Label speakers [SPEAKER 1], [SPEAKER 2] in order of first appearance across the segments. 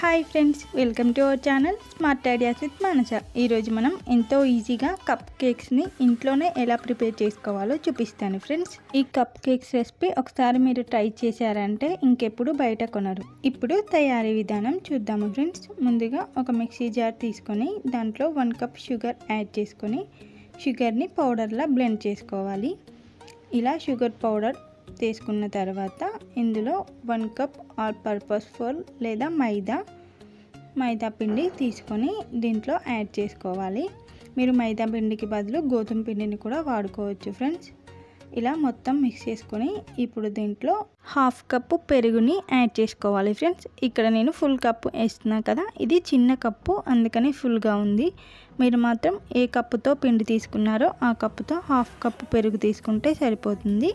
[SPEAKER 1] hi friends welcome to our channel smart ideas with Manasa ఈరోజు మనం ఎంతో ఈజీగా కప్ కేక్స్ని ఇంట్లోనే ఎలా ప్రిపేర్ చేసుకోవాలో చూపిస్తాను ఫ్రెండ్స్ ఈ కప్ కేక్స్ రెసిపీ ఒకసారి మీరు ట్రై చేశారంటే ఇంకెప్పుడు బయట కొనరు ఇప్పుడు తయారీ విధానం చూద్దాము ఫ్రెండ్స్ ముందుగా ఒక మిక్సీ జార్ తీసుకొని దాంట్లో వన్ కప్ షుగర్ యాడ్ చేసుకొని షుగర్ని పౌడర్లా బ్లెండ్ చేసుకోవాలి ఇలా షుగర్ పౌడర్ తీసుకున్న తర్వాత ఇందులో one cup all purpose flour లేదా మైదా మైదా పిండి తీసుకొని దీంట్లో యాడ్ చేసుకోవాలి మీరు మైదా పిండికి బదులు గోధుమ పిండిని కూడా వాడుకోవచ్చు ఫ్రెండ్స్ ఇలా మొత్తం మిక్స్ చేసుకొని ఇప్పుడు దీంట్లో హాఫ్ కప్పు పెరుగుని యాడ్ చేసుకోవాలి ఫ్రెండ్స్ ఇక్కడ నేను ఫుల్ కప్పు వేస్తున్నా కదా ఇది చిన్న కప్పు అందుకని ఫుల్గా ఉంది మీరు మాత్రం ఏ కప్పుతో పిండి తీసుకున్నారో ఆ కప్పుతో హాఫ్ కప్పు పెరుగు తీసుకుంటే సరిపోతుంది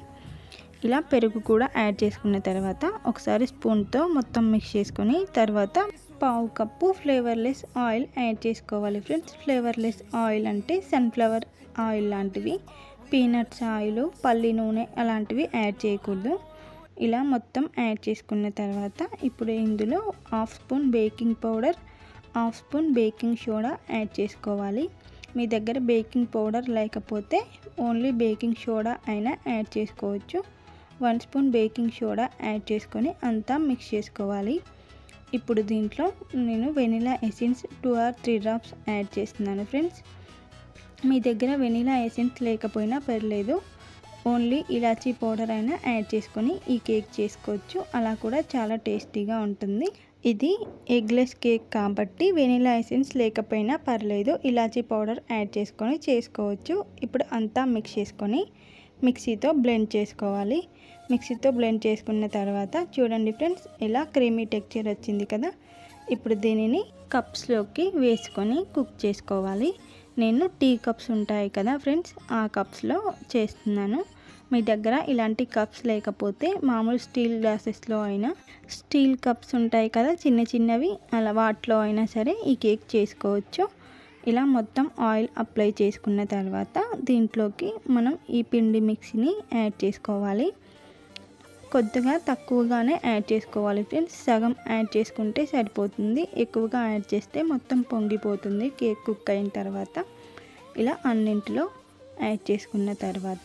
[SPEAKER 1] ఇలా పెరుగు కూడా యాడ్ చేసుకున్న తర్వాత ఒకసారి స్పూన్తో మొత్తం మిక్స్ చేసుకొని తర్వాత పావు కప్పు ఫ్లేవర్లెస్ ఆయిల్ యాడ్ చేసుకోవాలి ఫ్రెండ్స్ ఫ్లేవర్లెస్ ఆయిల్ అంటే సన్ఫ్లవర్ ఆయిల్ లాంటివి పీనట్స్ ఆయిల్ పల్లి నూనె అలాంటివి యాడ్ చేయకూడదు ఇలా మొత్తం యాడ్ చేసుకున్న తర్వాత ఇప్పుడు ఇందులో half spoon baking powder half spoon baking soda add చేసుకోవాలి మీ దగ్గర బేకింగ్ పౌడర్ లేకపోతే ఓన్లీ బేకింగ్ సోడా అయినా యాడ్ చేసుకోవచ్చు one spoon baking soda add చేసుకొని అంతా మిక్స్ చేసుకోవాలి ఇప్పుడు దీంట్లో నేను vanilla essence two or three drops add చేస్తున్నాను ఫ్రెండ్స్ మీ దగ్గర వెనిలా ఎసెన్స్ లేకపోయినా పర్లేదు ఓన్లీ ఇలాచీ పౌడర్ అయినా యాడ్ చేసుకొని ఈ కేక్ చేసుకోవచ్చు అలా కూడా చాలా టేస్టీగా ఉంటుంది ఇది ఎగ్లెస్ కేక్ కాబట్టి వెనిలా ఎసెన్స్ లేకపోయినా పర్లేదు ఇలాచీ పౌడర్ యాడ్ చేసుకొని చేసుకోవచ్చు ఇప్పుడు అంతా మిక్స్ చేసుకొని మిక్సీతో బ్లెండ్ చేసుకోవాలి మిక్సీతో బ్లెండ్ చేసుకున్న తర్వాత చూడండి ఫ్రెండ్స్ ఇలా క్రీమీ టెక్చర్ వచ్చింది కదా ఇప్పుడు దీనిని కప్స్లోకి వేసుకొని కుక్ చేసుకోవాలి నేను టీ కప్స్ ఉంటాయి కదా ఫ్రెండ్స్ ఆ కప్స్లో చేస్తున్నాను మీ దగ్గర ఇలాంటి కప్స్ లేకపోతే మామూలు స్టీల్ గ్లాసెస్లో అయినా స్టీల్ కప్స్ ఉంటాయి కదా చిన్న చిన్నవి అలా వాటిలో అయినా సరే ఈ కేక్ చేసుకోవచ్చు ఇలా మొత్తం ఆయిల్ అప్లై చేసుకున్న తర్వాత దీంట్లోకి మనం ఈ పిండి మిక్సీని యాడ్ చేసుకోవాలి కొద్దిగా తక్కువగానే యాడ్ చేసుకోవాలి ఫ్రెండ్స్ సగం యాడ్ చేసుకుంటే సరిపోతుంది ఎక్కువగా యాడ్ చేస్తే మొత్తం పొంగిపోతుంది కేక్ కుక్ అయిన తర్వాత ఇలా అన్నింటిలో యాడ్ చేసుకున్న తర్వాత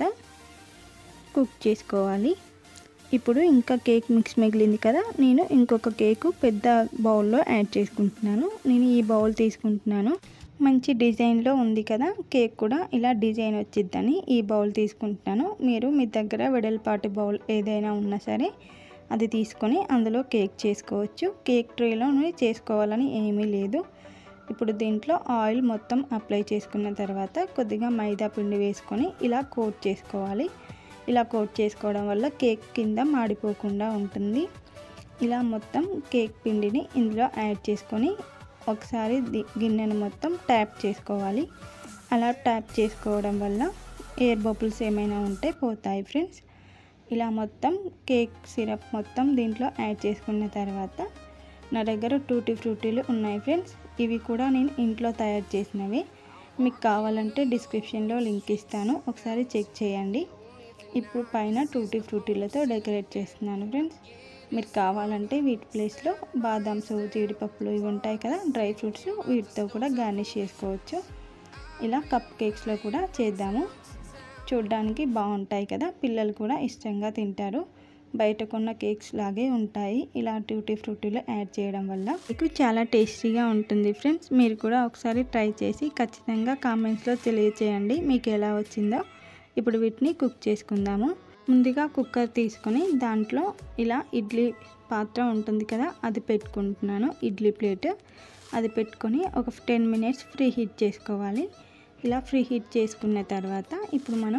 [SPEAKER 1] కుక్ చేసుకోవాలి ఇప్పుడు ఇంకా కేక్ మిక్స్ మిగిలింది కదా నేను ఇంకొక కేకు పెద్ద బౌల్లో యాడ్ చేసుకుంటున్నాను నేను ఈ బౌల్ తీసుకుంటున్నాను మంచి డిజైన్లో ఉంది కదా కేక్ కూడా ఇలా డిజైన్ వచ్చిద్దని ఈ బౌల్ తీసుకుంటున్నాను మీరు మీ దగ్గర వెడల్పాటి బౌల్ ఏదైనా ఉన్నా సరే అది తీసుకొని అందులో కేక్ చేసుకోవచ్చు కేక్ ట్రేలోనే చేసుకోవాలని ఏమీ లేదు ఇప్పుడు దీంట్లో ఆయిల్ మొత్తం అప్లై చేసుకున్న తర్వాత కొద్దిగా మైదా పిండి వేసుకొని ఇలా కోట్ చేసుకోవాలి ఇలా కోట్ చేసుకోవడం వల్ల కేక్ కింద మాడిపోకుండా ఉంటుంది ఇలా మొత్తం కేక్ పిండిని ఇందులో యాడ్ చేసుకొని ఒకసారి గిన్నెను మొత్తం ట్యాప్ చేసుకోవాలి అలా ట్యాప్ చేసుకోవడం వల్ల ఎయిర్ బబుల్స్ ఏమైనా ఉంటే పోతాయి ఫ్రెండ్స్ ఇలా మొత్తం కేక్ సిరప్ మొత్తం దీంట్లో యాడ్ చేసుకున్న తర్వాత నా దగ్గర టూటీ ఫ్రూటీలు ఉన్నాయి ఫ్రెండ్స్ ఇవి కూడా నేను ఇంట్లో తయారు చేసినవి మీకు కావాలంటే డిస్క్రిప్షన్లో లింక్ ఇస్తాను ఒకసారి చెక్ చేయండి ఇప్పుడు పైన టూటీ ఫ్రూటీలతో డెకరేట్ చేస్తున్నాను ఫ్రెండ్స్ మీరు కావాలంటే వీటి ప్లేస్లో బాదామ్స్ జీడిపప్పులు ఇవి ఉంటాయి కదా డ్రై ఫ్రూట్స్ వీటితో కూడా గార్నిష్ చేసుకోవచ్చు ఇలా కప్ కేక్స్లో కూడా చేద్దాము చూడ్డానికి బాగుంటాయి కదా పిల్లలు కూడా ఇష్టంగా తింటారు బయట కొన్న కేక్స్ లాగే ఉంటాయి ఇలా ట్యూటీ ఫ్రూటీలో యాడ్ చేయడం వల్ల మీకు చాలా టేస్టీగా ఉంటుంది ఫ్రెండ్స్ మీరు కూడా ఒకసారి ట్రై చేసి ఖచ్చితంగా కామెంట్స్లో తెలియచేయండి మీకు ఎలా వచ్చిందో ఇప్పుడు వీటిని కుక్ చేసుకుందాము ముందుగా కుక్కర్ తీసుకొని దాంట్లో ఇలా ఇడ్లీ పాత్ర ఉంటుంది కదా అది పెట్టుకుంటున్నాను ఇడ్లీ ప్లేట్ అది పెట్టుకొని ఒక టెన్ మినిట్స్ ఫ్రీ హీట్ చేసుకోవాలి ఇలా ఫ్రీ హీట్ చేసుకున్న తర్వాత ఇప్పుడు మనం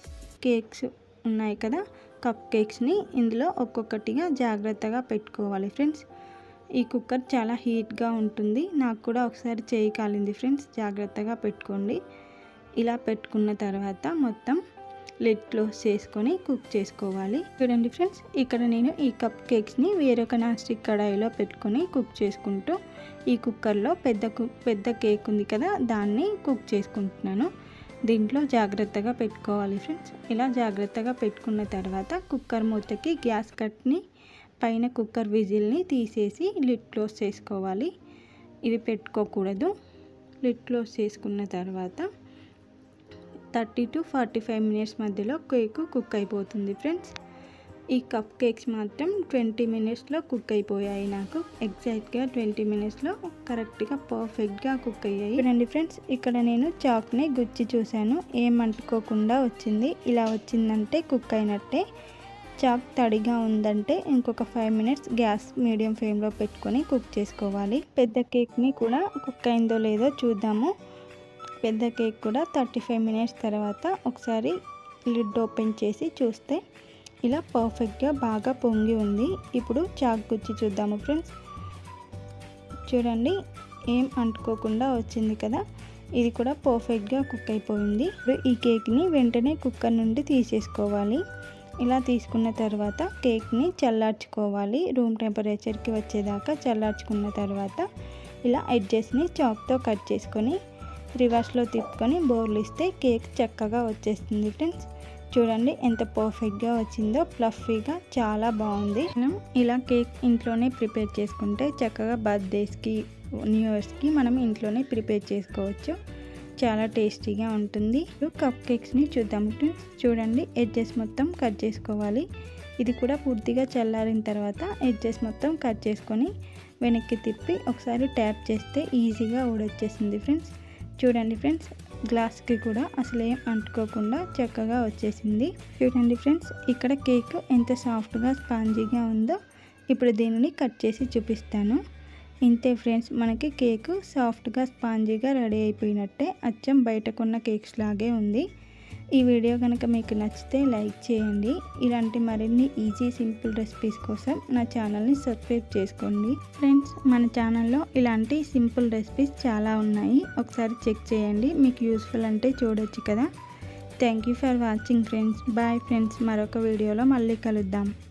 [SPEAKER 1] కేక్స్ ఉన్నాయి కదా కప్ కేక్స్ని ఇందులో ఒక్కొక్కటిగా జాగ్రత్తగా పెట్టుకోవాలి ఫ్రెండ్స్ ఈ కుక్కర్ చాలా హీట్గా ఉంటుంది నాకు కూడా ఒకసారి చేయి కాలింది ఫ్రెండ్స్ జాగ్రత్తగా పెట్టుకోండి ఇలా పెట్టుకున్న తర్వాత మొత్తం లిడ్ క్లోజ్ చేసుకొని కుక్ చేసుకోవాలి చూడండి ఫ్రెండ్స్ ఇక్కడ నేను ఈ కప్ కేక్స్ని వేరొక నాన్ స్టిక్ కడాయిలో పెట్టుకొని కుక్ చేసుకుంటూ ఈ కుక్కర్లో పెద్ద పెద్ద కేక్ ఉంది కదా దాన్ని కుక్ చేసుకుంటున్నాను దీంట్లో జాగ్రత్తగా పెట్టుకోవాలి ఫ్రెండ్స్ ఇలా జాగ్రత్తగా పెట్టుకున్న తర్వాత కుక్కర్ మూతకి గ్యాస్ కట్ని పైన కుక్కర్ విజిల్ని తీసేసి లిడ్ క్లోజ్ చేసుకోవాలి ఇది పెట్టుకోకూడదు లిడ్ క్లోజ్ చేసుకున్న తర్వాత thirty to forty five minutes మధ్యలో కేక్ కుక్ అయిపోతుంది ఫ్రెండ్స్ ఈ కప్ కేక్స్ మాత్రం ట్వంటీ మినిట్స్లో కుక్ అయిపోయాయి నాకు ఎగ్జాక్ట్గా ట్వంటీ మినిట్స్లో కరెక్ట్గా పర్ఫెక్ట్గా కుక్ అయ్యాయి చూడండి ఫ్రెండ్స్ ఇక్కడ నేను చాక్ని గుచ్చి చూశాను ఏం అంటుకోకుండా వచ్చింది ఇలా వచ్చిందంటే కుక్ అయినట్టే చాక్ తడిగా ఉందంటే ఇంకొక ఫైవ్ మినిట్స్ గ్యాస్ మీడియం ఫ్లేమ్లో పెట్టుకొని కుక్ చేసుకోవాలి పెద్ద కేక్ని కూడా కుక్ అయిందో లేదో చూద్దాము పెద్ద కేక్ కూడా థర్టీ ఫైవ్ మినిట్స్ తర్వాత ఒకసారి లిడ్ ఓపెన్ చేసి చూస్తే ఇలా పర్ఫెక్ట్గా బాగా పొంగి ఉంది ఇప్పుడు చాక్ గుచ్చి చూద్దాము ఫ్రెండ్స్ చూడండి ఏం అంటుకోకుండా వచ్చింది కదా ఇది కూడా పర్ఫెక్ట్గా కుక్ అయిపోయింది ఇప్పుడు ఈ కేక్ని వెంటనే కుక్కర్ నుండి తీసేసుకోవాలి ఇలా తీసుకున్న తర్వాత కేక్ని చల్లార్చుకోవాలి రూమ్ టెంపరేచర్కి వచ్చేదాకా చల్లార్చుకున్న తర్వాత ఇలా ఎడ్జెస్ని చాక్తో కట్ చేసుకొని రివర్స్లో తిప్పుకొని బౌర్లు ఇస్తే కేక్ చక్కగా వచ్చేస్తుంది ఫ్రెండ్స్ చూడండి ఎంత పర్ఫెక్ట్గా వచ్చిందో ఫ్లఫీగా చాలా బాగుంది మనం ఇలా కేక్ ఇంట్లోనే ప్రిపేర్ చేసుకుంటే చక్కగా బర్త్డేస్కి న్యూ ఇయర్స్కి మనం ఇంట్లోనే ప్రిపేర్ చేసుకోవచ్చు చాలా టేస్టీగా ఉంటుంది ఇప్పుడు కప్ కేక్స్ని చూద్దాం ఫ్రెండ్స్ చూడండి ఎడ్జెస్ మొత్తం కట్ చేసుకోవాలి ఇది కూడా పూర్తిగా చల్లారిన తర్వాత ఎడ్జెస్ మొత్తం కట్ చేసుకొని వెనక్కి తిప్పి ఒకసారి ట్యాప్ చేస్తే ఈజీగా ఊడొచ్చేసింది ఫ్రెండ్స్ చూడండి ఫ్రెండ్స్ గ్లాస్కి కూడా అసలు ఏం అంటుకోకుండా చక్కగా వచ్చేసింది చూడండి ఫ్రెండ్స్ ఇక్కడ కేక్ ఎంత సాఫ్ట్గా స్పాంజీగా ఉందో ఇప్పుడు దీనిని కట్ చేసి చూపిస్తాను ఇంతే ఫ్రెండ్స్ మనకి కేక్ సాఫ్ట్గా స్పాంజీగా రెడీ అయిపోయినట్టే అచ్చం బయటకున్న కేక్స్ లాగే ఉంది ఈ వీడియో కనుక మీకు నచ్చితే లైక్ చేయండి ఇలాంటి మరిన్ని ఈజీ సింపుల్ రెసిపీస్ కోసం నా ఛానల్ని సబ్స్క్రైబ్ చేసుకోండి ఫ్రెండ్స్ మన ఛానల్లో ఇలాంటి సింపుల్ రెసిపీస్ చాలా ఉన్నాయి ఒకసారి చెక్ చేయండి మీకు యూస్ఫుల్ అంటే చూడొచ్చు కదా thank you for watching friends bye friends మరొక వీడియోలో మళ్ళీ కలుద్దాం